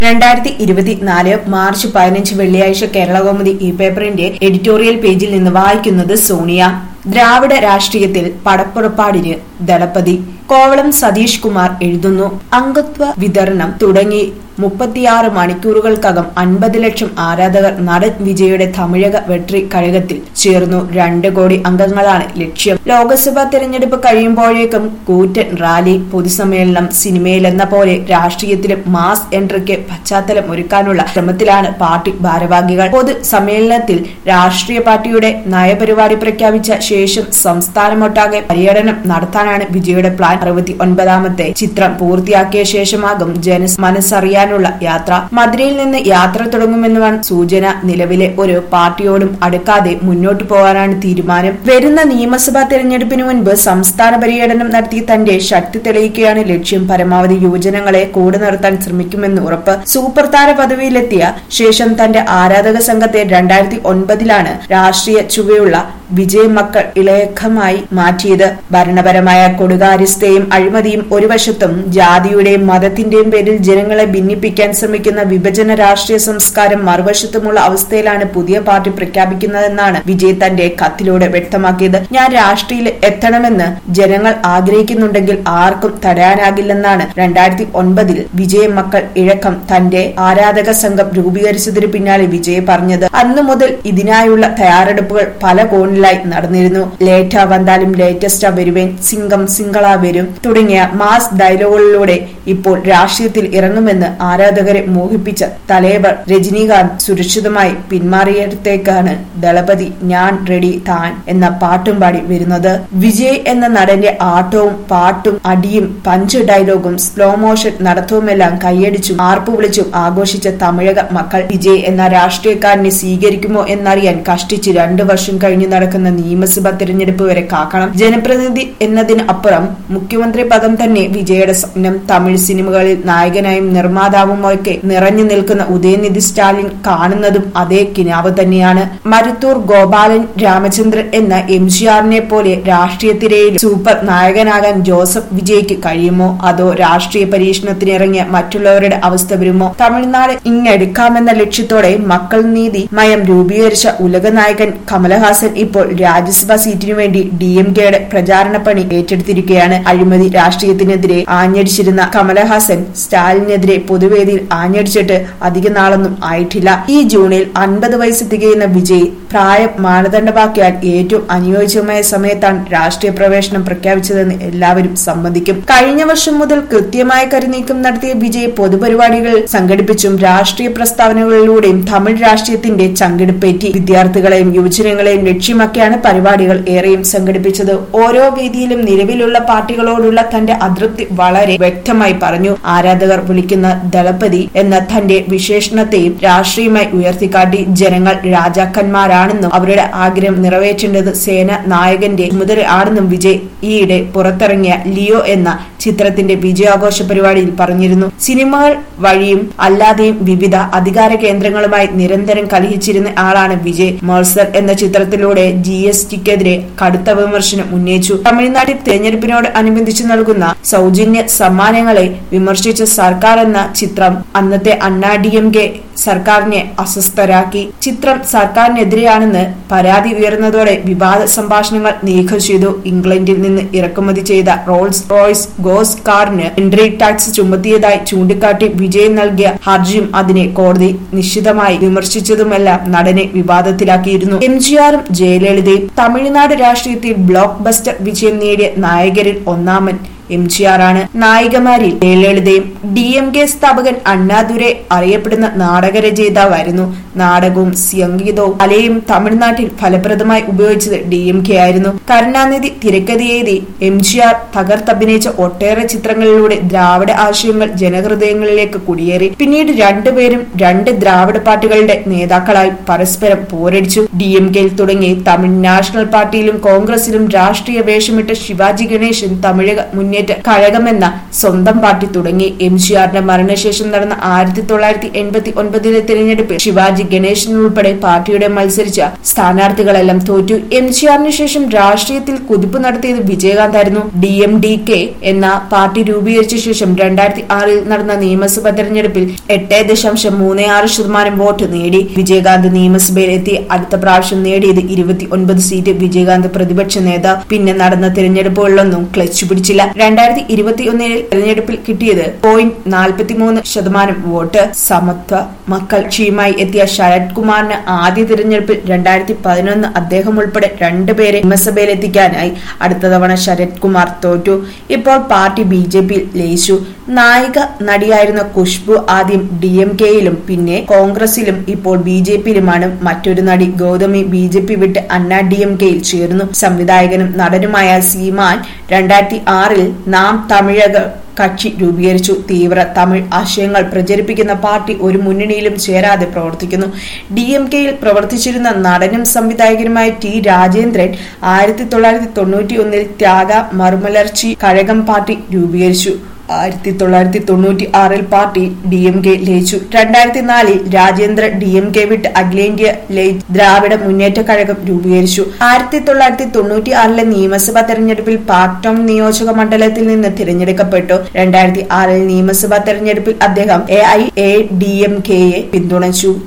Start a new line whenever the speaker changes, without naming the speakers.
രണ്ടായിരത്തി ഇരുപത്തിനാല് മാർച്ച് പതിനഞ്ച് വെള്ളിയാഴ്ച കേരളകൗമുദി ഈ പേപ്പറിന്റെ എഡിറ്റോറിയൽ പേജിൽ നിന്ന് വായിക്കുന്നത് സോണിയ ദ്രാവിഡ രാഷ്ട്രീയത്തിൽ പടപ്പുറപ്പാടിന് ദളപതി കോവളം സതീഷ് കുമാർ എഴുതുന്നു അംഗത്വ വിതരണം തുടങ്ങി മുപ്പത്തിയാറ് മണിക്കൂറുകൾക്കകം അൻപത് ലക്ഷം ആരാധകർ നടൻ വിജയുടെ തമിഴക വെട്രി കഴകത്തിൽ ചേർന്നു രണ്ട് കോടി അംഗങ്ങളാണ് ലക്ഷ്യം ലോക്സഭാ തെരഞ്ഞെടുപ്പ് കഴിയുമ്പോഴേക്കും കൂറ്റൻ റാലി പൊതുസമ്മേളനം സിനിമയിലെന്ന പോലെ രാഷ്ട്രീയത്തിലും മാസ് എൻട്രിക്ക് പശ്ചാത്തലം ഒരുക്കാനുള്ള ശ്രമത്തിലാണ് പാർട്ടി ഭാരവാഹികൾ പൊതു സമ്മേളനത്തിൽ രാഷ്ട്രീയ പാർട്ടിയുടെ നയപരിപാടി പ്രഖ്യാപിച്ച ശേഷം സംസ്ഥാനമൊട്ടാകെ പര്യടനം നടത്താനാണ് വിജയുടെ പ്ലാൻ അറുപത്തി ഒൻപതാമത്തെ ചിത്രം പൂർത്തിയാക്കിയ ശേഷമാകും ജന മനസ്സറിയാനുള്ള യാത്ര മധുരയിൽ നിന്ന് യാത്ര തുടങ്ങുമെന്നാണ് സൂചന നിലവിലെ ഒരു പാർട്ടിയോടും അടുക്കാതെ മുന്നോട്ടു പോകാനാണ് തീരുമാനം വരുന്ന നിയമസഭാ തെരഞ്ഞെടുപ്പിന് മുൻപ് സംസ്ഥാന പര്യടനം നടത്തി തന്റെ ശക്തി തെളിയിക്കുകയാണ് ലക്ഷ്യം പരമാവധി യുവജനങ്ങളെ കൂടെ നിർത്താൻ ശ്രമിക്കുമെന്ന് ഉറപ്പ് സൂപ്പർ താര പദവിയിലെത്തിയ ശേഷം തന്റെ ആരാധക സംഘത്തെ രണ്ടായിരത്തി ഒൻപതിലാണ് രാഷ്ട്രീയ ചുവയുള്ള വിജയ് മക്കൾ ഇളയക്കമായി മാറ്റിയത് ഭരണപരമായ കൊടുകാര്യസ്ഥയും അഴിമതിയും ഒരു വശത്തും ജാതിയുടെയും മതത്തിന്റെയും പേരിൽ ജനങ്ങളെ ഭിന്നിപ്പിക്കാൻ ശ്രമിക്കുന്ന വിഭജന രാഷ്ട്രീയ സംസ്കാരം മറുവശത്തുമുള്ള അവസ്ഥയിലാണ് പുതിയ പാർട്ടി പ്രഖ്യാപിക്കുന്നതെന്നാണ് വിജയ് തന്റെ കത്തിലൂടെ വ്യക്തമാക്കിയത് ഞാൻ രാഷ്ട്രീയത്തിൽ എത്തണമെന്ന് ജനങ്ങൾ ആഗ്രഹിക്കുന്നുണ്ടെങ്കിൽ ആർക്കും തടയാനാകില്ലെന്നാണ് രണ്ടായിരത്തി ഒൻപതിൽ വിജയ് മക്കൾ ഇഴക്കം തന്റെ ആരാധക സംഘം രൂപീകരിച്ചതിന് പിന്നാലെ വിജയ് പറഞ്ഞത് അന്നു മുതൽ ഇതിനായുള്ള തയ്യാറെടുപ്പുകൾ പല കോണിലായി നടന്നിരുന്നു ലേറ്റ വന്നാലും ലേറ്റസ്റ്റാ വരുവേൻ സിംഗം സിംഗളാ വരും തുടങ്ങിയ മാസ് ഡയലോഗുകളിലൂടെ ഇപ്പോൾ രാഷ്ട്രീയത്തിൽ ഇറങ്ങുമെന്ന് ആരാധകരെ മോഹിപ്പിച്ച തലേവർ രജനീകാന്ത് സുരക്ഷിതമായി പിന്മാറിയിടത്തേക്കാണ് ദളപതി ഞാൻ റെഡി താൻ എന്ന പാട്ടും പാടി വരുന്നത് വിജയ് എന്ന നടന്റെ ആട്ടവും പാട്ടും അടിയും പഞ്ച് ഡയലോഗും സ്ലോ മോഷൻ നടത്തവുമെല്ലാം കൈയടിച്ചും ആർപ്പു വിളിച്ചും ആഘോഷിച്ച തമിഴക മക്കൾ വിജയ് എന്ന രാഷ്ട്രീയക്കാരനെ സ്വീകരിക്കുമോ എന്നറിയാൻ കഷ്ടിച്ച് രണ്ടു വർഷം കഴിഞ്ഞു നടക്കുന്ന നിയമസഭാ തെരഞ്ഞെടുപ്പ് വരെ കാക്കണം ജനപ്രതിനിധി എന്നതിന് അപ്പുറം മുഖ്യമന്ത്രി പദം തന്നെ വിജയുടെ സ്വപ്നം തമിഴ് സിനിമകളിൽ നായകനായും നിർമ്മാതാവുമൊക്കെ നിറഞ്ഞു നിൽക്കുന്ന ഉദയനിധി സ്റ്റാലിൻ കാണുന്നതും അതേ കിനാവ് തന്നെയാണ് മരുത്തൂർ ഗോപാലൻ രാമചന്ദ്രൻ എന്ന എം ജി ആറിനെ പോലെ രാഷ്ട്രീയ തിരയിൽ സൂപ്പർ നായകനാകാൻ ജോസഫ് വിജയ്ക്ക് കഴിയുമോ അതോ രാഷ്ട്രീയ പരീക്ഷണത്തിനിറങ്ങിയ മറ്റുള്ളവരുടെ അവസ്ഥ വരുമോ തമിഴ്നാട് ഇങ്ങെടുക്കാമെന്ന ലക്ഷ്യത്തോടെ മക്കൾ നീതി മയം രൂപീകരിച്ച ഉലകനായകൻ കമലഹാസൻ ഇപ്പോൾ രാജ്യസഭാ സീറ്റിനു വേണ്ടി ഡി എം കെയുടെ പ്രചാരണ പണി ഏറ്റെടുത്തിരിക്കുകയാണ് അഴിമതി രാഷ്ട്രീയത്തിനെതിരെ ആഞ്ഞടിച്ചിരുന്ന കമലഹാസൻ സ്റ്റാലിനെതിരെ പൊതുവേദിയിൽ ആഞ്ഞടിച്ചിട്ട് അധിക നാളൊന്നും ആയിട്ടില്ല ഈ ജൂണിൽ അൻപത് വയസ്സ് തികയുന്ന വിജയ് പ്രായം മാനദണ്ഡമാക്കിയാൽ ഏറ്റവും അനുയോജ്യമായ സമയത്താണ് രാഷ്ട്രീയ പ്രവേശനം പ്രഖ്യാപിച്ചതെന്ന് എല്ലാവരും സമ്മതിക്കും കഴിഞ്ഞ വർഷം മുതൽ കൃത്യമായ കരുനീക്കം നടത്തിയ വിജയ് പൊതുപരിപാടികൾ സംഘടിപ്പിച്ചും രാഷ്ട്രീയ പ്രസ്താവനകളിലൂടെയും തമിഴ് രാഷ്ട്രീയത്തിന്റെ ചങ്കിടുപ്പേറ്റി വിദ്യാർത്ഥികളെയും യുവജനങ്ങളെയും ലക്ഷ്യമാക്കിയാണ് പരിപാടികൾ ഏറെയും സംഘടിപ്പിച്ചത് ഓരോ വേദിയിലും നിലവിലുള്ള പാർട്ടികളോടുള്ള തന്റെ അതൃപ്തി വളരെ വ്യക്തമായി പറഞ്ഞു ആരാധകർ വിളിക്കുന്ന ദളപതി എന്ന തന്റെ വിശേഷണത്തെയും രാഷ്ട്രീയമായി ഉയർത്തിക്കാട്ടി ജനങ്ങൾ രാജാക്കന്മാരാണെന്നും അവരുടെ ആഗ്രഹം നിറവേറ്റേണ്ടത് സേന നായകന്റെ ചുമതലയാണെന്നും വിജയ് ഈയിടെ പുറത്തിറങ്ങിയ ലിയോ എന്ന ചിത്രത്തിന്റെ വിജയാഘോഷ പരിപാടിയിൽ പറഞ്ഞിരുന്നു സിനിമകൾ വഴിയും അല്ലാതെയും വിവിധ അധികാര കേന്ദ്രങ്ങളുമായി നിരന്തരം കലഹിച്ചിരുന്ന ആളാണ് വിജയ് മത്സർ എന്ന ചിത്രത്തിലൂടെ ജി എസ് ടിക്കെതിരെ കടുത്ത വിമർശനം ഉന്നയിച്ചു തമിഴ്നാട്ടിൽ തെരഞ്ഞെടുപ്പിനോട് അനുബന്ധിച്ച് നൽകുന്ന സൗജന്യ സമ്മാനങ്ങളെ വിമർശിച്ച സർക്കാർ എന്ന ചിത്രം അന്നത്തെ അണ്ണാ ഡി എം കെ സർക്കാരിനെ അസ്വസ്ഥരാക്കി ചിത്രം സർക്കാരിനെതിരെയാണെന്ന് പരാതി ഉയർന്നതോടെ വിവാദ സംഭാഷണങ്ങൾ നീക്കം ചെയ്തു ഇംഗ്ലണ്ടിൽ നിന്ന് ഇറക്കുമതി ചെയ്ത റോൾസ് റോയ്സ് ഗോസ് കാറിന് എൻട്രി ടാക്സ് ചുമത്തിയതായി ചൂണ്ടിക്കാട്ടി വിജയ് നൽകിയ ഹർജിയും അതിനെ കോടതി നിശ്ചിതമായി വിമർശിച്ചതുമെല്ലാം നടനെ വിവാദത്തിലാക്കിയിരുന്നു എം ജി ആറും ജയലളിതയും തമിഴ്നാട് രാഷ്ട്രീയത്തിൽ ബ്ലോക്ക് ബസ്റ്റർ വിജയം നേടിയ നായകരിൽ ഒന്നാമൻ എം ജി ആർ ആണ് നായികമാരിൽ ജയലളിതയും ഡി എം കെ സ്ഥാപകൻ അണ്ണാദുരെ അറിയപ്പെടുന്ന നാടകരചയിതാവായിരുന്നു നാടകവും സംഗീതവും കലയും തമിഴ്നാട്ടിൽ ഫലപ്രദമായി ഉപയോഗിച്ചത് ഡി എം കെ ആയിരുന്നു കരുണാനിധി തിരക്കഥയെഴുതി എം ജി ആർ തകർത്തഭിനയിച്ച ഒട്ടേറെ ചിത്രങ്ങളിലൂടെ ദ്രാവിഡ ആശയങ്ങൾ ജനഹൃദയങ്ങളിലേക്ക് കുടിയേറി പിന്നീട് രണ്ടുപേരും രണ്ട് ദ്രാവിഡ പാർട്ടികളുടെ നേതാക്കളായി പരസ്പരം പോരടിച്ചു ഡി എം കെയിൽ തുടങ്ങി തമിഴ് നാഷണൽ പാർട്ടിയിലും കോൺഗ്രസിലും രാഷ്ട്രീയ വേഷമിട്ട ശിവാജി ഗണേശൻ തമിഴക മുന്നേറ്റ മുന്നേറ്റ കഴകമെന്ന സ്വന്തം പാർട്ടി തുടങ്ങി എം ജി ആറിന്റെ മരണശേഷം നടന്ന ആയിരത്തി തൊള്ളായിരത്തി എൺപത്തി ഒൻപതിലെ തിരഞ്ഞെടുപ്പിൽ ശിവാജി ഗണേശൻ ഉൾപ്പെടെ പാർട്ടിയുടെ മത്സരിച്ച സ്ഥാനാർത്ഥികളെല്ലാം തോറ്റു എം ജി ആറിന് ശേഷം രാഷ്ട്രീയത്തിൽ കുതിപ്പ് നടത്തിയത് വിജയകാന്ത് ആയിരുന്നു ഡി എം ഡി കെ എന്ന പാർട്ടി രൂപീകരിച്ച ശേഷം രണ്ടായിരത്തി ആറിൽ നടന്ന നിയമസഭാ തെരഞ്ഞെടുപ്പിൽ എട്ട് ദശാംശം മൂന്ന് ആറ് ശതമാനം വോട്ട് നേടി വിജയകാന്ത് നിയമസഭയിൽ എത്തി അടുത്ത പ്രാവശ്യം നേടിയത് ഇരുപത്തി ഒൻപത് സീറ്റ് വിജയകാന്ത് പ്രതിപക്ഷ നേതാവ് പിന്നെ നടന്ന തിരഞ്ഞെടുപ്പുകളിലൊന്നും ക്ലച്ച് പിടിച്ചില്ല രണ്ടായിരത്തി ഇരുപത്തിയൊന്നിൽ തെരഞ്ഞെടുപ്പിൽ കിട്ടിയത് പോയിന്റ് നാൽപ്പത്തിമൂന്ന് ശതമാനം വോട്ട് സമത്വ മക്കൾ ക്ഷീമായി എത്തിയ ശരത് കുമാറിന് ആദ്യ തിരഞ്ഞെടുപ്പിൽ രണ്ടായിരത്തി പതിനൊന്ന് അദ്ദേഹം ഉൾപ്പെടെ രണ്ടുപേരെ നിയമസഭയിൽ എത്തിക്കാനായി അടുത്ത തവണ ശരത് കുമാർ തോറ്റു ഇപ്പോൾ പാർട്ടി ബി ജെ പിയിൽ ലയിച്ചു നായിക നടിയായിരുന്ന ഖുഷ്ബു ആദ്യം ഡി എം കെയിലും പിന്നെ കോൺഗ്രസിലും ഇപ്പോൾ ബി ജെ പിയിലുമാണ് മറ്റൊരു നടി ഗൗതമി ബി ജെ പി വിട്ട് അണ്ണാ ഡി എം കെയിൽ ചേർന്നു സംവിധായകനും നടനുമായ സീമാൻ രണ്ടായിരത്തി ആറിൽ നാം തമിഴക കക്ഷി രൂപീകരിച്ചു തീവ്ര തമിഴ് ആശയങ്ങൾ പ്രചരിപ്പിക്കുന്ന പാർട്ടി ഒരു മുന്നണിയിലും ചേരാതെ പ്രവർത്തിക്കുന്നു ഡി എം കെയിൽ പ്രവർത്തിച്ചിരുന്ന നടനും സംവിധായകനുമായ ടി രാജേന്ദ്രൻ ആയിരത്തി തൊള്ളായിരത്തി തൊണ്ണൂറ്റി ഒന്നിൽ ത്യാഗ മറുമലർച്ചി കഴകം പാർട്ടി രൂപീകരിച്ചു ആയിരത്തി തൊള്ളായിരത്തി തൊണ്ണൂറ്റി ആറിൽ പാർട്ടി ഡി എം കെ ലയിച്ചു രണ്ടായിരത്തി നാലിൽ രാജേന്ദ്ര ഡി എം കെ വിട്ട് അഖിലേന്ത്യാ ലയി ദ്രാവിഡ മുന്നേറ്റ കഴകം രൂപീകരിച്ചു ആയിരത്തി തൊള്ളായിരത്തി തൊണ്ണൂറ്റി ആറിലെ നിയമസഭാ തെരഞ്ഞെടുപ്പിൽ പാക്ടോം നിയോജക മണ്ഡലത്തിൽ നിന്ന് തിരഞ്ഞെടുക്കപ്പെട്ടു രണ്ടായിരത്തി ആറിൽ നിയമസഭാ തെരഞ്ഞെടുപ്പിൽ അദ്ദേഹം A I A D M കെയെ പിന്തുണച്ചു